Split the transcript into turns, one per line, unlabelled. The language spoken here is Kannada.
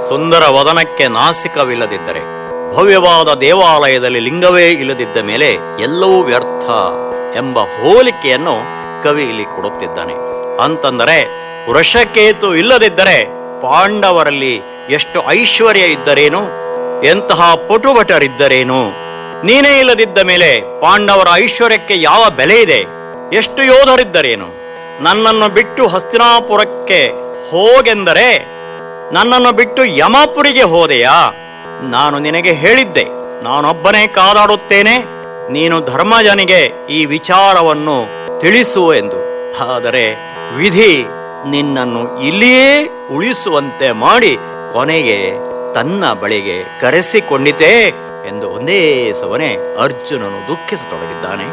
ಸುಂದರ ವದನಕ್ಕೆ ನಾಸಿಕವಿಲ್ಲದಿದ್ದರೆ ಭವ್ಯವಾದ ದೇವಾಲಯದಲ್ಲಿ ಲಿಂಗವೇ ಇಲ್ಲದಿದ್ದ ಮೇಲೆ ಎಲ್ಲವೂ ವ್ಯರ್ಥ ಎಂಬ ಹೋಲಿಕೆಯನ್ನು ಕವಿ ಇಲ್ಲಿ ಕೊಡುತ್ತಿದ್ದಾನೆ ಅಂತಂದರೆ ವೃಷಕೇತು ಇಲ್ಲದಿದ್ದರೆ ಪಾಂಡವರಲ್ಲಿ ಎಷ್ಟು ಐಶ್ವರ್ಯ ಇದ್ದರೇನು ಎಂತಹ ಪಟುಭಟರಿದ್ದರೇನು ನೀನೇ ಇಲ್ಲದಿದ್ದ ಮೇಲೆ ಪಾಂಡವರ ಐಶ್ವರ್ಯಕ್ಕೆ ಯಾವ ಬೆಲೆ ಇದೆ ಎಷ್ಟು ಯೋಧರಿದ್ದರೇನು ನನ್ನನ್ನು ಬಿಟ್ಟು ಹಸ್ತಿನಾಪುರಕ್ಕೆ ಹೋಗೆಂದರೆ ನನ್ನನ್ನು ಬಿಟ್ಟು ಯಮಾಪುರಿಗೆ ಹೋದೆಯಾ ನಾನು ನಿನಗೆ ಹೇಳಿದ್ದೆ ನಾನೊಬ್ಬನೇ ಕಾದಾಡುತ್ತೇನೆ ನೀನು ಧರ್ಮಜನಿಗೆ ಈ ವಿಚಾರವನ್ನು ತಿಳಿಸು ಎಂದು ಆದರೆ ವಿಧಿ ನಿನ್ನನ್ನು ಇಲ್ಲಿಯೇ ಉಳಿಸುವಂತೆ ಮಾಡಿ ಕೊನೆಗೆ ತನ್ನ ಬಳಿಗೆ ಕರೆಸಿಕೊಂಡಿತೇ ಎಂದು ಒಂದೇ ಸವನೆ ಅರ್ಜುನನು ದುಃಖಿಸತೊಡಗಿದ್ದಾನೆ